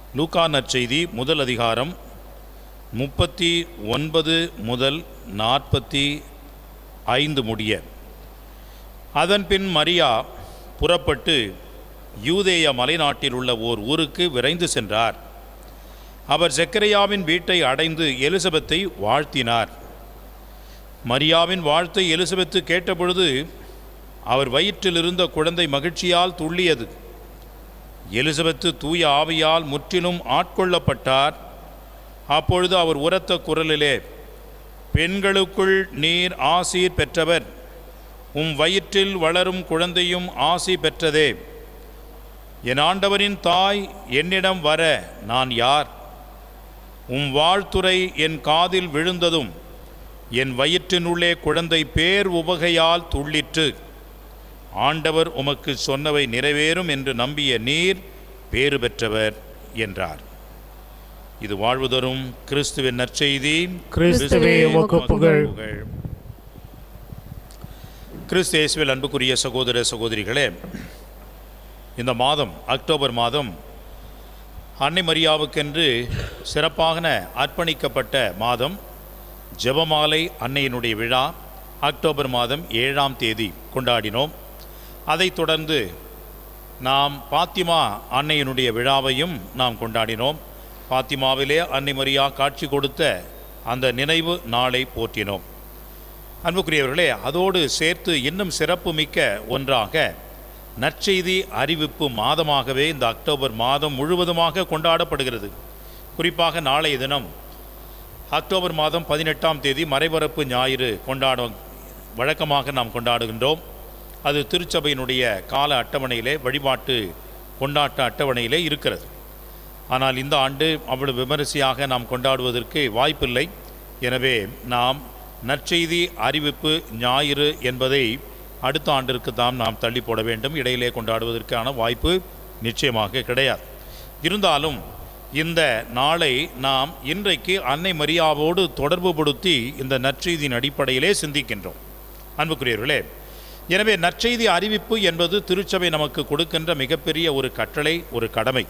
லூக்கா நற்செய்தி முதல் அதிகாரம் முப்பத்தி ஒன்பது முதல் நாற்பத்தி ஐந்து முடிய அதன்பின் மரியா புறப்பட்டு யூதேய மலைநாட்டில் உள்ள ஓர் ஊருக்கு விரைந்து சென்றார் அவர் செக்கரையாவின் வீட்டை அடைந்து எலிசபெத்தை வாழ்த்தினார் மரியாவின் வாழ்த்தை எலிசபெத்து கேட்டபொழுது அவர் வயிற்றில் இருந்த குழந்தை மகிழ்ச்சியால் துள்ளியது எலிசபெத்து தூய ஆவியால் முற்றிலும் ஆட்கொள்ளப்பட்டார் அப்பொழுது அவர் உரத்த குரலிலே பெண்களுக்குள் நீர் ஆசீர் பெற்றவர் உம் வயிற்றில் வளரும் குழந்தையும் ஆசி பெற்றதே என் ஆண்டவரின் தாய் என்னிடம் வர நான் யார் உம் வாழ்த்துரை என் காதில் விழுந்ததும் என் வயிற்றினுள்ளே குழந்தை பேர் உவகையால் துள்ளிற்று ஆண்டவர் உமக்கு சொன்னவை நிறைவேறும் என்று நம்பிய நீர் பேறு பெற்றவர் என்றார் இது வாழ்வு தரும் கிறிஸ்துவின் நற்செய்தி கிறிஸ்துவே உமக்கு புகழ். கிறிஸ்து இயேசுவில் அன்புக்குரிய சகோதர சகோதரிகளே இந்த மாதம் அக்டோபர் மாதம் அன்னை மரியாவுக்கென்று சிறப்பாக அர்ப்பணிக்கப்பட்ட மாதம் ஜெபமாலை அன்னையினுடைய விழா அக்டோபர் மாதம் ஏழாம் தேதி கொண்டாடினோம் அதைத் தொடர்ந்து நாம் பாத்திமா அன்னையினுடைய விழாவையும் நாம் கொண்டாடினோம் பாத்திமாவிலே அன்னை மரியா காட்சி கொடுத்த அந்த நினைவு நாளை போற்றினோம் அன்புக்குரியவர்களே அதோடு சேர்த்து இன்னும் சிறப்பு மிக்க ஒன்றாக நற்செய்தி அறிவிப்பு மாதமாகவே இந்த அக்டோபர் மாதம் முழுவதுமாக கொண்டாடப்படுகிறது குறிப்பாக நாளைய தினம் அக்டோபர் மாதம் பதினெட்டாம் தேதி மறைபரப்பு ஞாயிறு கொண்டாட வழக்கமாக நாம் கொண்டாடுகின்றோம் அது திருச்சபையினுடைய கால அட்டவணையிலே வழிபாட்டு கொண்டாட்ட அட்டவணையிலே இருக்கிறது ஆனால் இந்த ஆண்டு அவ்வளவு விமரிசையாக நாம் கொண்டாடுவதற்கு வாய்ப்பில்லை எனவே நாம் நற்செய்தி அறிவிப்பு ஞாயிறு என்பதை அடுத்த ஆண்டிற்கு தான் நாம் தள்ளி போட வேண்டும் இடையிலே கொண்டாடுவதற்கான வாய்ப்பு நிச்சயமாக கிடையாது இருந்தாலும் இந்த நாளை நாம் இன்றைக்கு அன்னை மரியாவோடு தொடர்புபடுத்தி இந்த நற்செய்தியின் அடிப்படையிலே சிந்திக்கின்றோம் அன்புக்குரியவர்களே எனவே நற்செய்தி அறிவிப்பு என்பது திருச்சபை நமக்கு கொடுக்கின்ற மிகப்பெரிய ஒரு கட்டளை ஒரு கடமை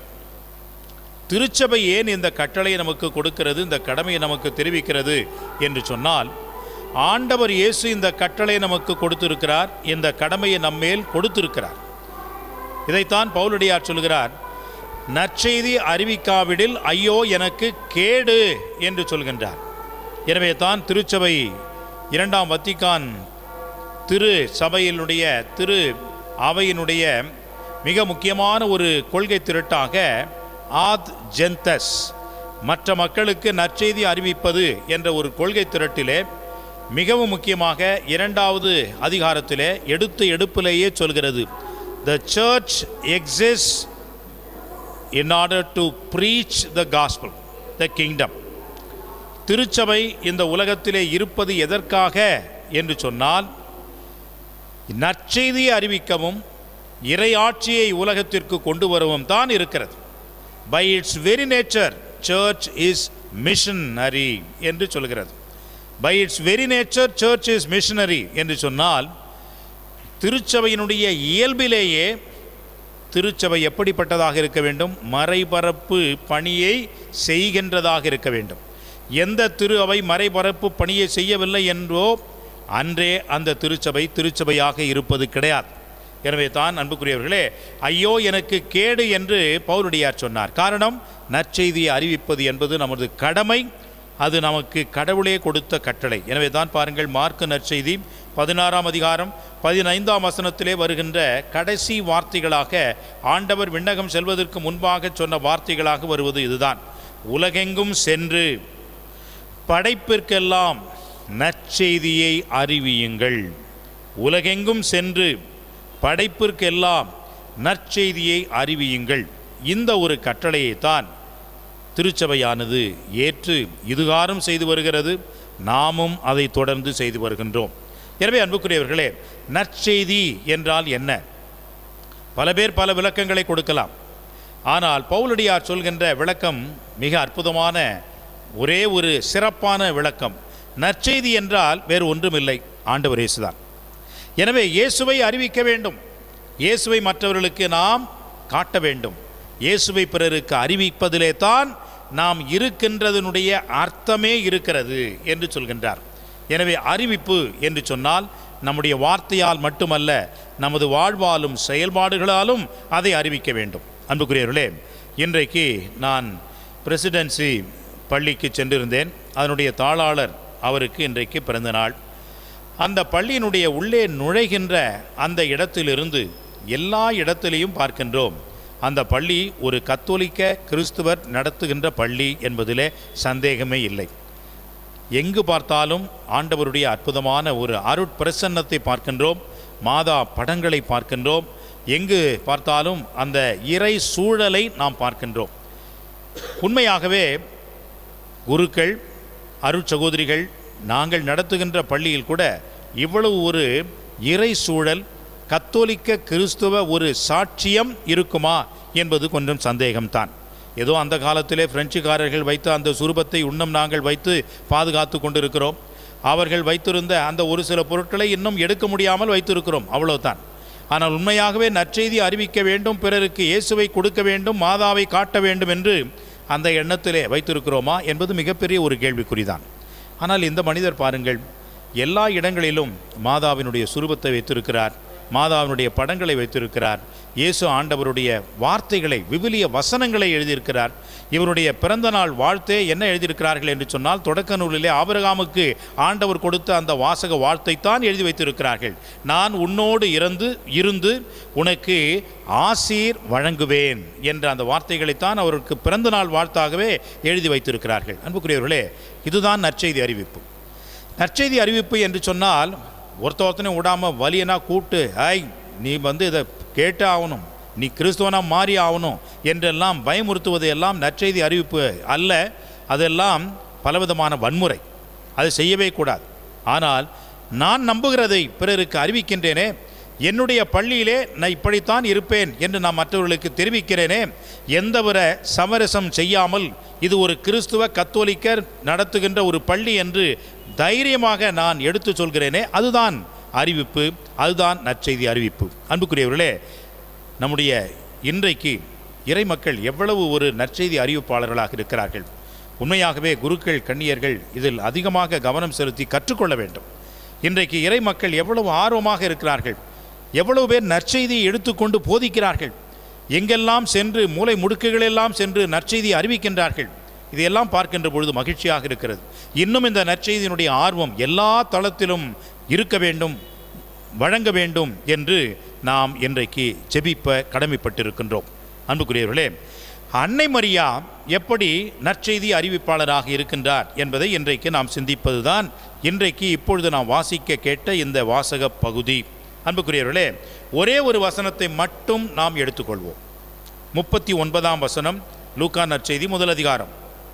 திருச்சபை ஏன் இந்த கட்டளையை நமக்கு கொடுக்கிறது இந்த கடமையை நமக்கு தெரிவிக்கிறது என்று சொன்னால் ஆண்டவர் இயேசு இந்த கட்டளையை நமக்கு கொடுத்திருக்கிறார் இந்த கடமையை நம்மேல் கொடுத்திருக்கிறார் இதைத்தான் பவுலடியார் சொல்கிறார் நற்செய்தி அறிவிக்காவிடில் ஐயோ எனக்கு கேடு என்று சொல்கின்றார் எனவே தான் திருச்சபை இரண்டாம் வத்திக்கான் திரு சபையினுடைய திரு அவையினுடைய மிக முக்கியமான ஒரு கொள்கை திருட்டாக ஆத் ஜெந்தஸ் மற்ற மக்களுக்கு நற்செய்தி அறிவிப்பது என்ற ஒரு கொள்கை திரட்டிலே மிகவும் முக்கியமாக இரண்டாவது அதிகாரத்திலே எடுத்து எடுப்பிலேயே சொல்கிறது the church exist in order to preach the gospel, the kingdom. திருச்சபை இந்த உலகத்திலே இருப்பது எதற்காக என்று சொன்னால் நற்செய்தியை அறிவிக்கவும் இறையாட்சியை உலகத்திற்கு கொண்டு வரவும் தான் இருக்கிறது by its very nature church is missionary என்று சொல்கிறது by its very nature church is missionary என்று சொன்னால் திருச்சபையினுடைய இயல்பிலேயே திருச்சபை எப்படிப்பட்டதாக இருக்க வேண்டும் மறைபரப்பு பணியை செய்கின்றதாக இருக்க வேண்டும் எந்த திரு அவை மறைபரப்பு பணியை செய்யவில்லை என்றோ அன்றே அந்த திருச்சபை திருச்சபையாக இருப்பது கிடையாது எனவே தான் அன்புக்குரியவர்களே ஐயோ எனக்கு கேடு என்று பவுலடியார் சொன்னார் காரணம் நற்செய்தியை அறிவிப்பது என்பது நமது கடமை அது நமக்கு கடவுளே கொடுத்த கட்டளை எனவே தான் பாருங்கள் மார்க்கு நற்செய்தி பதினாறாம் அதிகாரம் பதினைந்தாம் வசனத்திலே வருகின்ற கடைசி வார்த்தைகளாக ஆண்டவர் விண்ணகம் செல்வதற்கு முன்பாக சொன்ன வார்த்தைகளாக வருவது இதுதான் உலகெங்கும் சென்று படைப்பிற்கெல்லாம் நற்செய்தியை அறிவியுங்கள் உலகெங்கும் சென்று படைப்பிற்கெல்லாம் நற்செய்தியை அறிவியுங்கள் இந்த ஒரு கட்டளையை தான் திருச்சபையானது ஏற்று இதுகாரும் செய்து வருகிறது நாமும் அதை தொடர்ந்து செய்து வருகின்றோம் எனவே அன்புக்குரியவர்களே நற்செய்தி என்றால் என்ன பல பேர் பல விளக்கங்களை கொடுக்கலாம் ஆனால் பவுலடியார் சொல்கின்ற விளக்கம் மிக அற்புதமான ஒரே ஒரு சிறப்பான விளக்கம் நற்செய்தி என்றால் வேறு ஒன்றுமில்லை ஆண்டவர் இயேசுதான் எனவே இயேசுவை அறிவிக்க வேண்டும் இயேசுவை மற்றவர்களுக்கு நாம் காட்ட வேண்டும் இயேசுவை பிறருக்கு அறிவிப்பதிலே தான் நாம் இருக்கின்றதனுடைய அர்த்தமே இருக்கிறது என்று சொல்கின்றார் எனவே அறிவிப்பு என்று சொன்னால் நம்முடைய வார்த்தையால் மட்டுமல்ல நமது வாழ்வாலும் செயல்பாடுகளாலும் அதை அறிவிக்க வேண்டும் அன்புக்குரியவர்களே இன்றைக்கு நான் பிரசிடென்சி பள்ளிக்கு சென்றிருந்தேன் அதனுடைய தாளாளர் அவருக்கு இன்றைக்கு பிறந்த நாள் அந்த பள்ளியினுடைய உள்ளே நுழைகின்ற அந்த இடத்திலிருந்து எல்லா இடத்திலையும் பார்க்கின்றோம் அந்த பள்ளி ஒரு கத்தோலிக்க கிறிஸ்துவர் நடத்துகின்ற பள்ளி என்பதிலே சந்தேகமே இல்லை எங்கு பார்த்தாலும் ஆண்டவருடைய அற்புதமான ஒரு அருட்பிரசன்னத்தை பார்க்கின்றோம் மாதா படங்களை பார்க்கின்றோம் எங்கு பார்த்தாலும் அந்த இறை சூழலை நாம் பார்க்கின்றோம் உண்மையாகவே குருக்கள் அருட்சகோதரிகள் நாங்கள் நடத்துகின்ற பள்ளியில் கூட இவ்வளவு ஒரு இறை சூழல் கத்தோலிக்க கிறிஸ்துவ ஒரு சாட்சியம் இருக்குமா என்பது கொஞ்சம் சந்தேகம்தான் ஏதோ அந்த காலத்திலே பிரெஞ்சுக்காரர்கள் வைத்த அந்த சுரூபத்தை இன்னும் நாங்கள் வைத்து பாதுகாத்து கொண்டிருக்கிறோம் அவர்கள் வைத்திருந்த அந்த ஒரு சில பொருட்களை இன்னும் எடுக்க முடியாமல் வைத்திருக்கிறோம் அவ்வளவுதான் ஆனால் உண்மையாகவே நற்செய்தி அறிவிக்க வேண்டும் பிறருக்கு இயேசுவை கொடுக்க வேண்டும் மாதாவை காட்ட வேண்டும் என்று அந்த எண்ணத்திலே வைத்திருக்கிறோமா என்பது மிகப்பெரிய ஒரு கேள்விக்குறிதான் ஆனால் இந்த மனிதர் பாருங்கள் எல்லா இடங்களிலும் மாதாவினுடைய சுரூபத்தை வைத்திருக்கிறார் மாதாவினுடைய படங்களை வைத்திருக்கிறார் இயேசு ஆண்டவருடைய வார்த்தைகளை விவிலிய வசனங்களை எழுதியிருக்கிறார் இவருடைய பிறந்த நாள் வாழ்த்தே என்ன எழுதியிருக்கிறார்கள் என்று சொன்னால் தொடக்க நூலிலே ஆபிரகாமுக்கு ஆண்டவர் கொடுத்த அந்த வாசக வாழ்த்தைத்தான் எழுதி வைத்திருக்கிறார்கள் நான் உன்னோடு இறந்து இருந்து உனக்கு ஆசீர் வழங்குவேன் என்ற அந்த வார்த்தைகளைத்தான் அவருக்கு பிறந்த நாள் வாழ்த்தாகவே எழுதி வைத்திருக்கிறார்கள் அன்புக்குரியவர்களே இதுதான் நற்செய்தி அறிவிப்பு நற்செய்தி அறிவிப்பு என்று சொன்னால் ஒருத்த ஒருத்தனையும் விடாமல் வலியனா கூப்பிட்டு ஐய் நீ வந்து இதை கேட்டு ஆகணும் நீ கிறிஸ்துவனா மாறி ஆகணும் என்றெல்லாம் பயமுறுத்துவது எல்லாம் நற்செய்தி அறிவிப்பு அல்ல அதெல்லாம் பலவிதமான வன்முறை அது செய்யவே கூடாது ஆனால் நான் நம்புகிறதை பிறருக்கு அறிவிக்கின்றேனே என்னுடைய பள்ளியிலே நான் இப்படித்தான் இருப்பேன் என்று நான் மற்றவர்களுக்கு தெரிவிக்கிறேனே எந்தவித சமரசம் செய்யாமல் இது ஒரு கிறிஸ்துவ கத்தோலிக்கர் நடத்துகின்ற ஒரு பள்ளி என்று தைரியமாக நான் எடுத்து சொல்கிறேனே அதுதான் அறிவிப்பு அதுதான் நற்செய்தி அறிவிப்பு அன்புக்குரியவர்களே நம்முடைய இன்றைக்கு இறை மக்கள் எவ்வளவு ஒரு நற்செய்தி அறிவிப்பாளர்களாக இருக்கிறார்கள் உண்மையாகவே குருக்கள் கண்ணியர்கள் இதில் அதிகமாக கவனம் செலுத்தி கற்றுக்கொள்ள வேண்டும் இன்றைக்கு இறை மக்கள் எவ்வளவு ஆர்வமாக இருக்கிறார்கள் எவ்வளவு பேர் நற்செய்தியை எடுத்துக்கொண்டு போதிக்கிறார்கள் எங்கெல்லாம் சென்று மூலை முடுக்குகளெல்லாம் சென்று நற்செய்தி அறிவிக்கின்றார்கள் இதையெல்லாம் பார்க்கின்ற பொழுது மகிழ்ச்சியாக இருக்கிறது இன்னும் இந்த நற்செய்தியினுடைய ஆர்வம் எல்லா தளத்திலும் இருக்க வேண்டும் வழங்க வேண்டும் என்று நாம் இன்றைக்கு ஜெபிப்ப கடமைப்பட்டிருக்கின்றோம் அன்புக்குரியவர்களே அன்னை மரியா எப்படி நற்செய்தி அறிவிப்பாளராக இருக்கின்றார் என்பதை இன்றைக்கு நாம் சிந்திப்பதுதான் இன்றைக்கு இப்பொழுது நாம் வாசிக்க கேட்ட இந்த வாசக பகுதி அன்புக்குரியவர்களே ஒரே ஒரு வசனத்தை மட்டும் நாம் எடுத்துக்கொள்வோம் முப்பத்தி ஒன்பதாம் வசனம் லூக்கா நற்செய்தி முதல் அதிகாரம்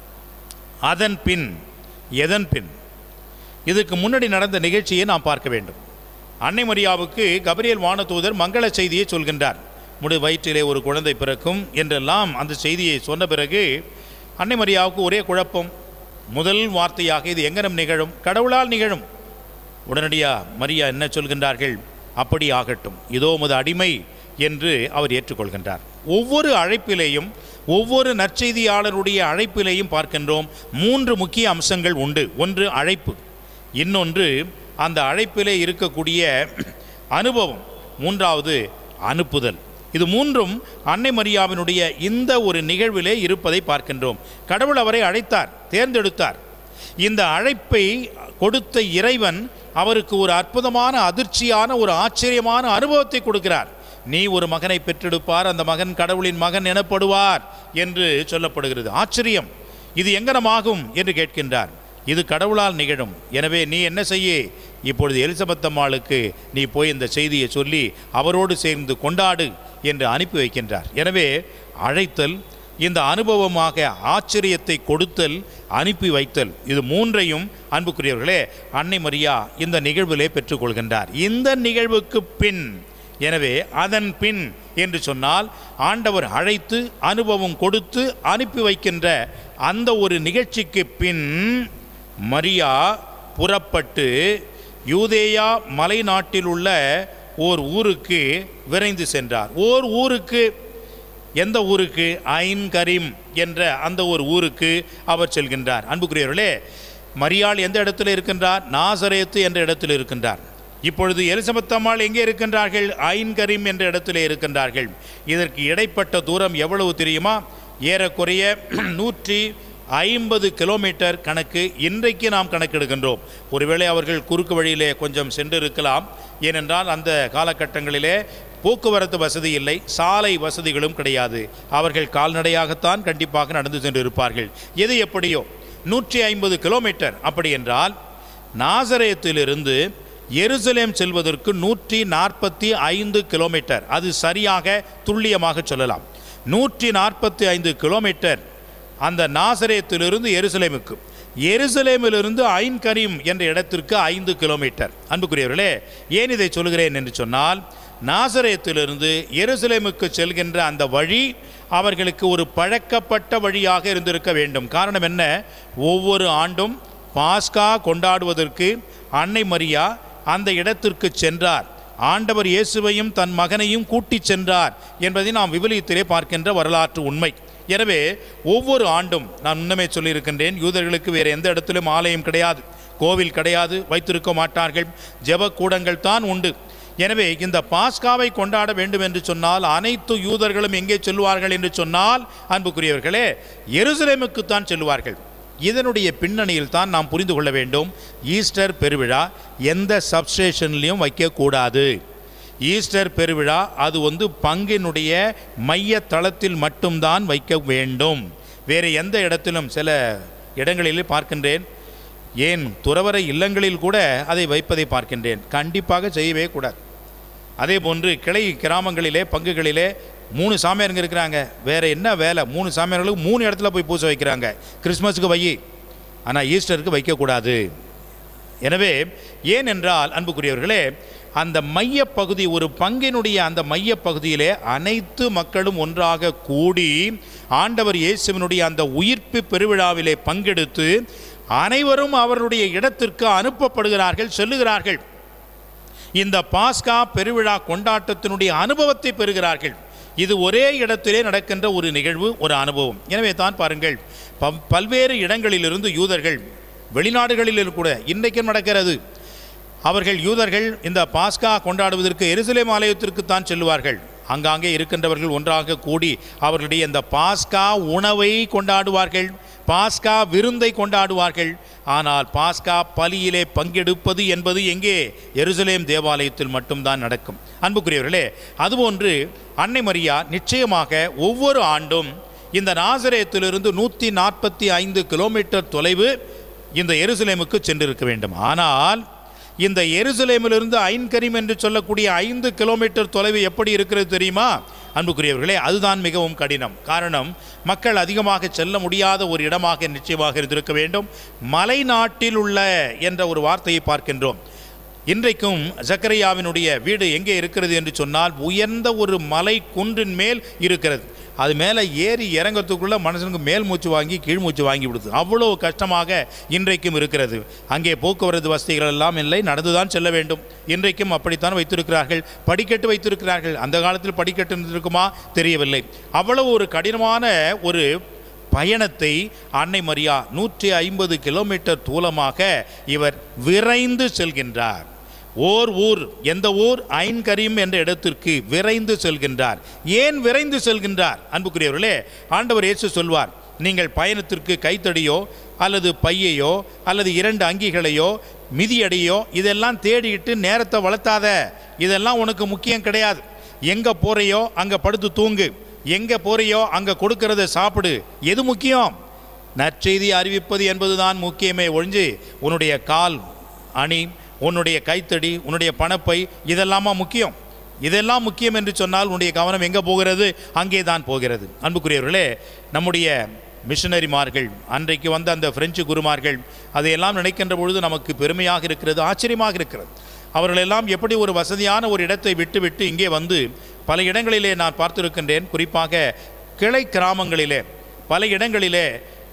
அதன் பின் எதன் பின் இதுக்கு முன்னாடி நடந்த நிகழ்ச்சியை நாம் பார்க்க வேண்டும் அன்னை மரியாவுக்கு கபிரியல் வானதூதர் மங்கள செய்தியை சொல்கின்றார் முடி வயிற்றிலே ஒரு குழந்தை பிறக்கும் என்றெல்லாம் அந்த செய்தியை சொன்ன பிறகு அன்னை மரியாவுக்கு ஒரே குழப்பம் முதல் வார்த்தையாக இது எங்கனம் நிகழும் கடவுளால் நிகழும் உடனடியாக மரியா என்ன சொல்கின்றார்கள் அப்படி ஆகட்டும் இதோ உமது அடிமை என்று அவர் ஏற்றுக்கொள்கின்றார் ஒவ்வொரு அழைப்பிலேயும் ஒவ்வொரு நற்செய்தியாளருடைய அழைப்பிலேயும் பார்க்கின்றோம் மூன்று முக்கிய அம்சங்கள் உண்டு ஒன்று அழைப்பு இன்னொன்று அந்த அழைப்பிலே இருக்கக்கூடிய அனுபவம் மூன்றாவது அனுப்புதல் இது மூன்றும் அன்னை மரியாவினுடைய இந்த ஒரு நிகழ்விலே இருப்பதை பார்க்கின்றோம் கடவுள் அவரை அழைத்தார் தேர்ந்தெடுத்தார் இந்த அழைப்பை கொடுத்த இறைவன் அவருக்கு ஒரு அற்புதமான அதிர்ச்சியான ஒரு ஆச்சரியமான அனுபவத்தை கொடுக்கிறார் நீ ஒரு மகனை பெற்றெடுப்பார் அந்த மகன் கடவுளின் மகன் எனப்படுவார் என்று சொல்லப்படுகிறது ஆச்சரியம் இது எங்கனமாகும் என்று கேட்கின்றார் இது கடவுளால் நிகழும் எனவே நீ என்ன செய்ய இப்பொழுது எலிசபெத் அம்மாளுக்கு நீ போய் இந்த செய்தியை சொல்லி அவரோடு சேர்ந்து கொண்டாடு என்று அனுப்பி வைக்கின்றார் எனவே அழைத்தல் இந்த அனுபவமாக ஆச்சரியத்தை கொடுத்தல் அனுப்பி வைத்தல் இது மூன்றையும் அன்புக்குரியவர்களே அன்னை மரியா இந்த நிகழ்விலே பெற்றுக்கொள்கின்றார் இந்த நிகழ்வுக்கு பின் எனவே அதன் பின் என்று சொன்னால் ஆண்டவர் அழைத்து அனுபவம் கொடுத்து அனுப்பி வைக்கின்ற அந்த ஒரு நிகழ்ச்சிக்கு பின் மரியா புறப்பட்டு யூதேயா மலைநாட்டில் உள்ள ஓர் ஊருக்கு விரைந்து சென்றார் ஓர் ஊருக்கு எந்த ஊருக்கு ஐன் கரீம் என்ற அந்த ஒரு ஊருக்கு அவர் செல்கின்றார் அன்புக்குரியவர்களே மரியாள் எந்த இடத்துல இருக்கின்றார் நாசரேத்து என்ற இடத்தில் இருக்கின்றார் இப்பொழுது எலிசபெத் அம்மாள் எங்கே இருக்கின்றார்கள் ஐன் கரீம் என்ற இடத்திலே இருக்கின்றார்கள் இதற்கு இடைப்பட்ட தூரம் எவ்வளவு தெரியுமா ஏறக்குறைய நூற்றி ஐம்பது கிலோமீட்டர் கணக்கு இன்றைக்கு நாம் கணக்கெடுக்கின்றோம் ஒருவேளை அவர்கள் குறுக்கு வழியிலே கொஞ்சம் சென்று இருக்கலாம் ஏனென்றால் அந்த காலகட்டங்களிலே போக்குவரத்து வசதி இல்லை சாலை வசதிகளும் கிடையாது அவர்கள் கால்நடையாகத்தான் கண்டிப்பாக நடந்து சென்று இருப்பார்கள் எது எப்படியோ நூற்றி ஐம்பது கிலோமீட்டர் அப்படி என்றால் நாசரேத்திலிருந்து எருசலேம் செல்வதற்கு நூற்றி நாற்பத்தி ஐந்து கிலோமீட்டர் அது சரியாக துல்லியமாக சொல்லலாம் நூற்றி நாற்பத்தி ஐந்து கிலோமீட்டர் அந்த நாசரேத்திலிருந்து எருசலேமுக்கு எருசலேமிலிருந்து ஐன் கரீம் என்ற இடத்திற்கு ஐந்து கிலோமீட்டர் அன்புக்குரியவர்களே ஏன் இதை சொல்கிறேன் என்று சொன்னால் நாசரேத்திலிருந்து எருசலேமுக்கு செல்கின்ற அந்த வழி அவர்களுக்கு ஒரு பழக்கப்பட்ட வழியாக இருந்திருக்க வேண்டும் காரணம் என்ன ஒவ்வொரு ஆண்டும் பாஸ்கா கொண்டாடுவதற்கு அன்னை மரியா அந்த இடத்திற்கு சென்றார் ஆண்டவர் இயேசுவையும் தன் மகனையும் கூட்டிச் சென்றார் என்பதை நாம் விவிலியத்திலே பார்க்கின்ற வரலாற்று உண்மை எனவே ஒவ்வொரு ஆண்டும் நான் முன்னமே சொல்லியிருக்கின்றேன் யூதர்களுக்கு வேறு எந்த இடத்திலும் ஆலயம் கிடையாது கோவில் கிடையாது வைத்திருக்க மாட்டார்கள் ஜெப கூடங்கள் தான் உண்டு எனவே இந்த பாஸ்காவை கொண்டாட வேண்டும் என்று சொன்னால் அனைத்து யூதர்களும் எங்கே செல்வார்கள் என்று சொன்னால் அன்புக்குரியவர்களே எருசலேமுக்குத்தான் செல்வார்கள் இதனுடைய பின்னணியில் தான் நாம் புரிந்து கொள்ள வேண்டும் ஈஸ்டர் பெருவிழா எந்த சப்ஸ்டேஷன்லையும் வைக்கக்கூடாது ஈஸ்டர் பெருவிழா அது வந்து பங்கினுடைய மைய தளத்தில் மட்டும்தான் வைக்க வேண்டும் வேறு எந்த இடத்திலும் சில இடங்களில் பார்க்கின்றேன் ஏன் துறவர இல்லங்களில் கூட அதை வைப்பதை பார்க்கின்றேன் கண்டிப்பாக செய்யவே கூடாது அதே போன்று கிளை கிராமங்களிலே பங்குகளிலே மூணு சாமியாருங்க இருக்கிறாங்க வேற என்ன வேலை மூணு சாமியார்களுக்கு மூணு இடத்துல போய் பூசை வைக்கிறாங்க கிறிஸ்மஸுக்கு வை ஆனால் ஈஸ்டருக்கு வைக்கக்கூடாது எனவே ஏன் என்றால் அன்புக்குரியவர்களே அந்த மையப்பகுதி ஒரு பங்கினுடைய அந்த மையப்பகுதியிலே அனைத்து மக்களும் ஒன்றாக கூடி ஆண்டவர் இயேசுவினுடைய அந்த உயிர்ப்பு பெருவிழாவிலே பங்கெடுத்து அனைவரும் அவருடைய இடத்திற்கு அனுப்பப்படுகிறார்கள் செல்லுகிறார்கள் இந்த பாஸ்கா பெருவிழா கொண்டாட்டத்தினுடைய அனுபவத்தை பெறுகிறார்கள் இது ஒரே இடத்திலே நடக்கின்ற ஒரு நிகழ்வு ஒரு அனுபவம் எனவே தான் பாருங்கள் ப- பல்வேறு இடங்களிலிருந்து யூதர்கள் வெளிநாடுகளில் கூட இன்றைக்கும் நடக்கிறது அவர்கள் யூதர்கள் இந்த பாஸ்கா கொண்டாடுவதற்கு எருசலேம் ஆலயத்திற்கு தான் செல்வார்கள் அங்காங்கே இருக்கின்றவர்கள் ஒன்றாக கூடி அவர்களுடைய இந்த பாஸ்கா உணவை கொண்டாடுவார்கள் பாஸ்கா விருந்தை கொண்டாடுவார்கள் ஆனால் பாஸ்கா பலியிலே பங்கெடுப்பது என்பது எங்கே எருசலேம் தேவாலயத்தில் மட்டும்தான் நடக்கும் அன்புக்குரியவர்களே அதுபோன்று அன்னை மரியா நிச்சயமாக ஒவ்வொரு ஆண்டும் இந்த நாசரேத்திலிருந்து நூற்றி நாற்பத்தி ஐந்து கிலோமீட்டர் தொலைவு இந்த எருசலேமுக்கு சென்றிருக்க வேண்டும் ஆனால் இந்த எருசலேமிலிருந்து ஐன்கரீம் என்று சொல்லக்கூடிய ஐந்து கிலோமீட்டர் தொலைவு எப்படி இருக்கிறது தெரியுமா அன்புக்குரியவர்களே அதுதான் மிகவும் கடினம் காரணம் மக்கள் அதிகமாக செல்ல முடியாத ஒரு இடமாக நிச்சயமாக இருந்திருக்க வேண்டும் மலை நாட்டில் உள்ள என்ற ஒரு வார்த்தையை பார்க்கின்றோம் இன்றைக்கும் ஜக்கரியாவினுடைய வீடு எங்கே இருக்கிறது என்று சொன்னால் உயர்ந்த ஒரு மலை குன்றின் மேல் இருக்கிறது அது மேலே ஏறி இறங்கறதுக்குள்ள மனுஷனுக்கு மேல் மூச்சு வாங்கி கீழ் மூச்சு வாங்கி விடுது அவ்வளோ கஷ்டமாக இன்றைக்கும் இருக்கிறது அங்கே போக்குவரத்து வசதிகள் எல்லாம் இல்லை நடந்துதான் செல்ல வேண்டும் இன்றைக்கும் அப்படித்தான் வைத்திருக்கிறார்கள் படிக்கட்டு வைத்திருக்கிறார்கள் அந்த காலத்தில் படிக்கட்டு இருந்திருக்குமா தெரியவில்லை அவ்வளவு ஒரு கடினமான ஒரு பயணத்தை அன்னை மரியா நூற்றி ஐம்பது கிலோமீட்டர் தூரமாக இவர் விரைந்து செல்கின்றார் ஓர் ஊர் எந்த ஊர் ஐன் கரீம் என்ற இடத்திற்கு விரைந்து செல்கின்றார் ஏன் விரைந்து செல்கின்றார் அன்புக்குரியவர்களே ஆண்டவர் இயேசு சொல்வார் நீங்கள் பயணத்திற்கு கைத்தடியோ அல்லது பையையோ அல்லது இரண்டு அங்கிகளையோ மிதியடியோ இதெல்லாம் தேடிட்டு நேரத்தை வளர்த்தாத இதெல்லாம் உனக்கு முக்கியம் கிடையாது எங்கே போறியோ அங்கே படுத்து தூங்கு எங்கே போறியோ அங்கே கொடுக்கறத சாப்பிடு எது முக்கியம் நற்செய்தி அறிவிப்பது என்பதுதான் முக்கியமே ஒழிஞ்சு உன்னுடைய கால் அணி உன்னுடைய கைத்தடி உன்னுடைய பணப்பை இதெல்லாமா முக்கியம் இதெல்லாம் முக்கியம் என்று சொன்னால் உன்னுடைய கவனம் எங்கே போகிறது அங்கே தான் போகிறது அன்புக்குரியவர்களே நம்முடைய மிஷனரிமார்கள் அன்றைக்கு வந்த அந்த பிரெஞ்சு குருமார்கள் அதையெல்லாம் நினைக்கின்ற பொழுது நமக்கு பெருமையாக இருக்கிறது ஆச்சரியமாக இருக்கிறது அவர்களெல்லாம் எப்படி ஒரு வசதியான ஒரு இடத்தை விட்டுவிட்டு இங்கே வந்து பல இடங்களிலே நான் பார்த்திருக்கின்றேன் குறிப்பாக கிளை கிராமங்களிலே பல இடங்களிலே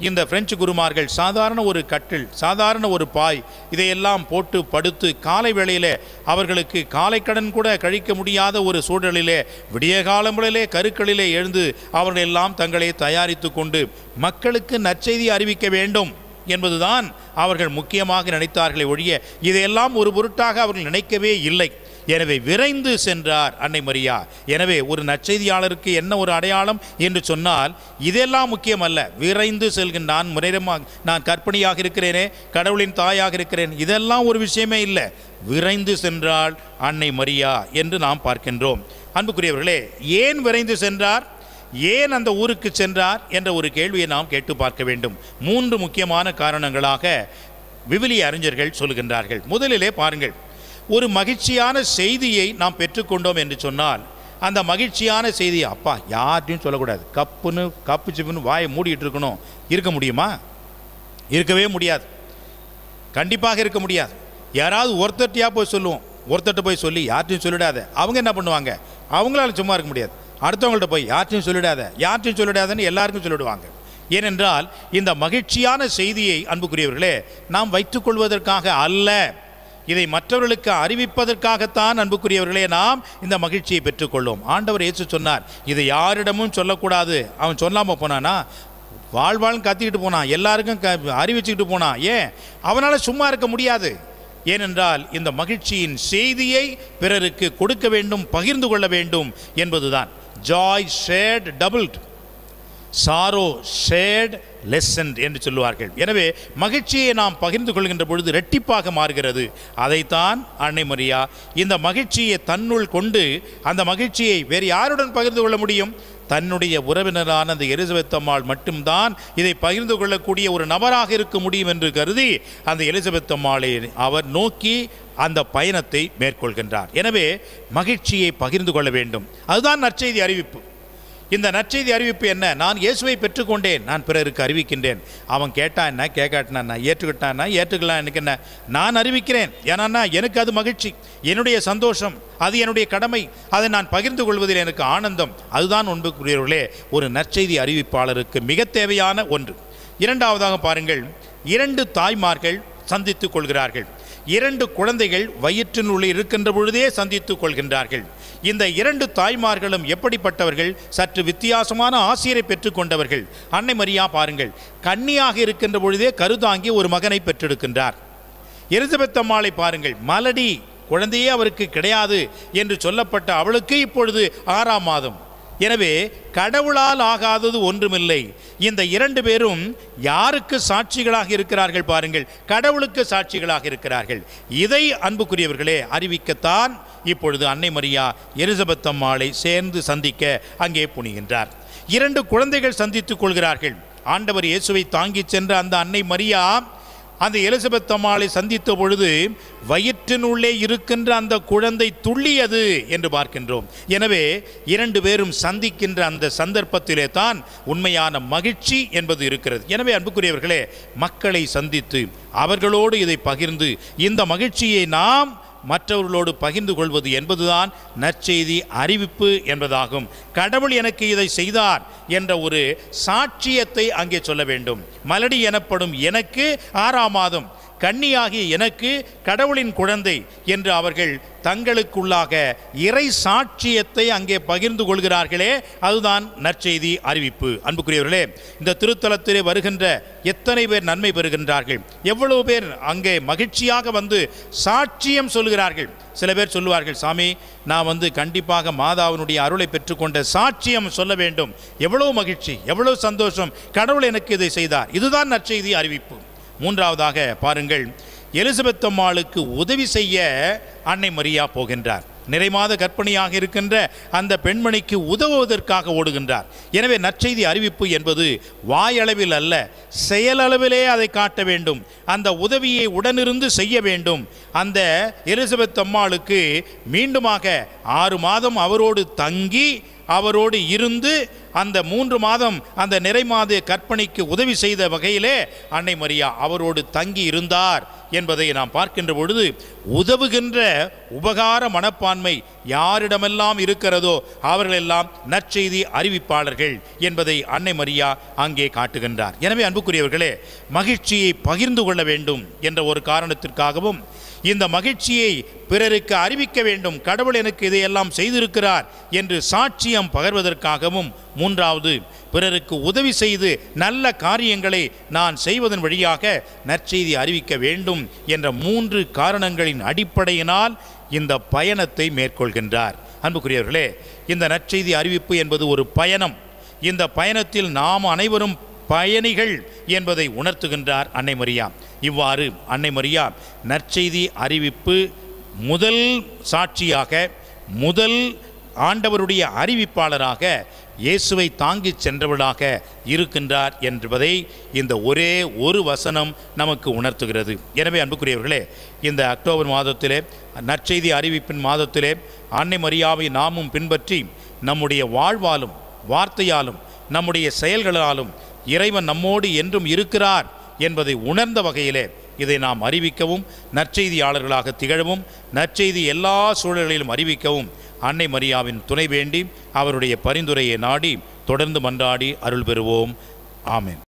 இந்த பிரெஞ்சு குருமார்கள் சாதாரண ஒரு கட்டில் சாதாரண ஒரு பாய் இதையெல்லாம் போட்டு படுத்து காலை வேளையிலே அவர்களுக்கு காலை கடன் கூட கழிக்க முடியாத ஒரு சூழலிலே விடிய காலங்களிலே கருக்களிலே எழுந்து அவர்கள் எல்லாம் தங்களை தயாரித்து கொண்டு மக்களுக்கு நற்செய்தி அறிவிக்க வேண்டும் என்பதுதான் அவர்கள் முக்கியமாக நினைத்தார்களே ஒழிய இதையெல்லாம் ஒரு பொருட்டாக அவர்கள் நினைக்கவே இல்லை எனவே விரைந்து சென்றார் அன்னை மரியா எனவே ஒரு நற்செய்தியாளருக்கு என்ன ஒரு அடையாளம் என்று சொன்னால் இதெல்லாம் முக்கியமல்ல விரைந்து செல்கின்றான் முறையமாக நான் கற்பனையாக இருக்கிறேனே கடவுளின் தாயாக இருக்கிறேன் இதெல்லாம் ஒரு விஷயமே இல்லை விரைந்து சென்றாள் அன்னை மரியா என்று நாம் பார்க்கின்றோம் அன்புக்குரியவர்களே ஏன் விரைந்து சென்றார் ஏன் அந்த ஊருக்கு சென்றார் என்ற ஒரு கேள்வியை நாம் கேட்டு பார்க்க வேண்டும் மூன்று முக்கியமான காரணங்களாக விவிலிய அறிஞர்கள் சொல்கின்றார்கள் முதலிலே பாருங்கள் ஒரு மகிழ்ச்சியான செய்தியை நாம் பெற்றுக்கொண்டோம் என்று சொன்னால் அந்த மகிழ்ச்சியான செய்தி அப்பா யார்ட்டையும் சொல்லக்கூடாது கப்புன்னு கப்பு சிப்புன்னு வாயை மூடிட்டு இருக்கணும் இருக்க முடியுமா இருக்கவே முடியாது கண்டிப்பாக இருக்க முடியாது யாராவது ஒருத்தட்டியா போய் சொல்லுவோம் ஒருத்தட்ட போய் சொல்லி யார்ட்டையும் சொல்லிடாத அவங்க என்ன பண்ணுவாங்க அவங்களால சும்மா இருக்க முடியாது அடுத்தவங்கள்ட்ட போய் யார்ட்டையும் சொல்லிடாத யார்ட்டையும் சொல்லிடாதன்னு எல்லாருக்கும் சொல்லிடுவாங்க ஏனென்றால் இந்த மகிழ்ச்சியான செய்தியை அன்புக்குரியவர்களே நாம் வைத்துக்கொள்வதற்காக அல்ல இதை மற்றவர்களுக்கு அறிவிப்பதற்காகத்தான் அன்புக்குரியவர்களே நாம் இந்த மகிழ்ச்சியை பெற்றுக்கொள்ளும் ஆண்டவர் இயேசு சொன்னார் இதை யாரிடமும் சொல்லக்கூடாது அவன் சொல்லாமல் போனானா வாழ்வாள்னு கத்திக்கிட்டு போனான் எல்லாருக்கும் க அறிவிச்சுக்கிட்டு போனான் ஏன் அவனால் சும்மா இருக்க முடியாது ஏனென்றால் இந்த மகிழ்ச்சியின் செய்தியை பிறருக்கு கொடுக்க வேண்டும் பகிர்ந்து கொள்ள வேண்டும் என்பதுதான் joy shared doubled sorrow shared lessen என்று சொல்லுவார்கள் எனவே மகிழ்ச்சியை நாம் பகிர்ந்து கொள்கின்ற பொழுது ரெட்டிப்பாக மாறுகிறது அதைத்தான் அன்னை மரியா இந்த மகிழ்ச்சியை தன்னுள் கொண்டு அந்த மகிழ்ச்சியை வேறு யாருடன் பகிர்ந்து கொள்ள முடியும் தன்னுடைய உறவினரான அந்த எலிசபெத் அம்மாள் மட்டும்தான் இதை பகிர்ந்து கொள்ளக்கூடிய ஒரு நபராக இருக்க முடியும் என்று கருதி அந்த எலிசபெத் அம்மாளை அவர் நோக்கி அந்த பயணத்தை மேற்கொள்கின்றார் எனவே மகிழ்ச்சியை பகிர்ந்து கொள்ள வேண்டும் அதுதான் நற்செய்தி அறிவிப்பு இந்த நற்செய்தி அறிவிப்பு என்ன நான் இயேசுவை பெற்றுக்கொண்டேன் நான் பிறருக்கு அறிவிக்கின்றேன் அவன் கேட்டா என்ன கேட்காட்டினா என்ன ஏற்றுக்கிட்டான்னா ஏற்றுக்கலாம் எனக்கு என்ன நான் அறிவிக்கிறேன் ஏன்னா எனக்கு அது மகிழ்ச்சி என்னுடைய சந்தோஷம் அது என்னுடைய கடமை அதை நான் பகிர்ந்து கொள்வதில் எனக்கு ஆனந்தம் அதுதான் ஒன்புக்குரியவர்களே ஒரு நற்செய்தி அறிவிப்பாளருக்கு மிக தேவையான ஒன்று இரண்டாவதாக பாருங்கள் இரண்டு தாய்மார்கள் சந்தித்துக் கொள்கிறார்கள் இரண்டு குழந்தைகள் வயிற்றினுள்ளே இருக்கின்ற பொழுதே சந்தித்துக் கொள்கின்றார்கள் இந்த இரண்டு தாய்மார்களும் எப்படிப்பட்டவர்கள் சற்று வித்தியாசமான ஆசிரியரை பெற்றுக்கொண்டவர்கள் அன்னை மரியா பாருங்கள் கன்னியாக இருக்கின்ற பொழுதே கருதாங்கி ஒரு மகனை பெற்றெடுக்கின்றார் எலிசபெத் அம்மாளை பாருங்கள் மலடி குழந்தையே அவருக்கு கிடையாது என்று சொல்லப்பட்ட அவளுக்கு இப்பொழுது ஆறாம் மாதம் எனவே கடவுளால் ஆகாதது ஒன்றுமில்லை இந்த இரண்டு பேரும் யாருக்கு சாட்சிகளாக இருக்கிறார்கள் பாருங்கள் கடவுளுக்கு சாட்சிகளாக இருக்கிறார்கள் இதை அன்புக்குரியவர்களே அறிவிக்கத்தான் இப்பொழுது அன்னை மரியா எலிசபெத் அம்மாளை சேர்ந்து சந்திக்க அங்கே புனிகின்றார் இரண்டு குழந்தைகள் சந்தித்துக் கொள்கிறார்கள் ஆண்டவர் இயேசுவை தாங்கிச் சென்ற அந்த அன்னை மரியா அந்த எலிசபெத் அம்மாளை சந்தித்த பொழுது வயிற்றினுள்ளே இருக்கின்ற அந்த குழந்தை துள்ளியது என்று பார்க்கின்றோம் எனவே இரண்டு பேரும் சந்திக்கின்ற அந்த சந்தர்ப்பத்திலே தான் உண்மையான மகிழ்ச்சி என்பது இருக்கிறது எனவே அன்புக்குரியவர்களே மக்களை சந்தித்து அவர்களோடு இதை பகிர்ந்து இந்த மகிழ்ச்சியை நாம் மற்றவர்களோடு பகிர்ந்து கொள்வது என்பதுதான் நற்செய்தி அறிவிப்பு என்பதாகும் கடவுள் எனக்கு இதை செய்தார் என்ற ஒரு சாட்சியத்தை அங்கே சொல்ல வேண்டும் மலடி எனப்படும் எனக்கு ஆறாம் மாதம் கன்னியாகிய எனக்கு கடவுளின் குழந்தை என்று அவர்கள் தங்களுக்குள்ளாக இறை சாட்சியத்தை அங்கே பகிர்ந்து கொள்கிறார்களே அதுதான் நற்செய்தி அறிவிப்பு அன்புக்குரியவர்களே இந்த திருத்தலத்திலே வருகின்ற எத்தனை பேர் நன்மை பெறுகின்றார்கள் எவ்வளவு பேர் அங்கே மகிழ்ச்சியாக வந்து சாட்சியம் சொல்கிறார்கள் சில பேர் சொல்லுவார்கள் சாமி நான் வந்து கண்டிப்பாக மாதாவினுடைய அருளை பெற்றுக்கொண்ட சாட்சியம் சொல்ல வேண்டும் எவ்வளவு மகிழ்ச்சி எவ்வளவு சந்தோஷம் கடவுள் எனக்கு இதை செய்தார் இதுதான் நற்செய்தி அறிவிப்பு மூன்றாவதாக பாருங்கள் எலிசபெத் அம்மாளுக்கு உதவி செய்ய அன்னை மரியா போகின்றார் நிறைமாத கற்பனையாக இருக்கின்ற அந்த பெண்மணிக்கு உதவுவதற்காக ஓடுகின்றார் எனவே நற்செய்தி அறிவிப்பு என்பது வாயளவில் அல்ல செயலளவிலே அதை காட்ட வேண்டும் அந்த உதவியை உடனிருந்து செய்ய வேண்டும் அந்த எலிசபெத் அம்மாளுக்கு மீண்டுமாக ஆறு மாதம் அவரோடு தங்கி அவரோடு இருந்து அந்த மூன்று மாதம் அந்த நிறைமாத கற்பனைக்கு உதவி செய்த வகையிலே அன்னை மரியா அவரோடு தங்கி இருந்தார் என்பதை நாம் பார்க்கின்ற பொழுது உதவுகின்ற உபகார மனப்பான்மை யாரிடமெல்லாம் இருக்கிறதோ அவர்களெல்லாம் நற்செய்தி அறிவிப்பாளர்கள் என்பதை அன்னை மரியா அங்கே காட்டுகின்றார் எனவே அன்புக்குரியவர்களே மகிழ்ச்சியை பகிர்ந்து கொள்ள வேண்டும் என்ற ஒரு காரணத்திற்காகவும் இந்த மகிழ்ச்சியை பிறருக்கு அறிவிக்க வேண்டும் கடவுள் எனக்கு இதையெல்லாம் செய்திருக்கிறார் என்று சாட்சியம் பகர்வதற்காகவும் மூன்றாவது பிறருக்கு உதவி செய்து நல்ல காரியங்களை நான் செய்வதன் வழியாக நற்செய்தி அறிவிக்க வேண்டும் என்ற மூன்று காரணங்களின் அடிப்படையினால் இந்த பயணத்தை மேற்கொள்கின்றார் அன்புக்குரியவர்களே இந்த நற்செய்தி அறிவிப்பு என்பது ஒரு பயணம் இந்த பயணத்தில் நாம் அனைவரும் பயணிகள் என்பதை உணர்த்துகின்றார் அன்னை மரியா இவ்வாறு அன்னை மரியா நற்செய்தி அறிவிப்பு முதல் சாட்சியாக முதல் ஆண்டவருடைய அறிவிப்பாளராக இயேசுவை தாங்கிச் சென்றவளாக இருக்கின்றார் என்பதை இந்த ஒரே ஒரு வசனம் நமக்கு உணர்த்துகிறது எனவே அன்புக்குரியவர்களே இந்த அக்டோபர் மாதத்திலே நற்செய்தி அறிவிப்பின் மாதத்திலே அன்னை மரியாவை நாமும் பின்பற்றி நம்முடைய வாழ்வாலும் வார்த்தையாலும் நம்முடைய செயல்களாலும் இறைவன் நம்மோடு என்றும் இருக்கிறார் என்பதை உணர்ந்த வகையிலே இதை நாம் அறிவிக்கவும் நற்செய்தியாளர்களாக திகழவும் நற்செய்தி எல்லா சூழல்களிலும் அறிவிக்கவும் அன்னை மரியாவின் துணை வேண்டி அவருடைய பரிந்துரையை நாடி தொடர்ந்து மன்றாடி அருள் பெறுவோம் ஆமென்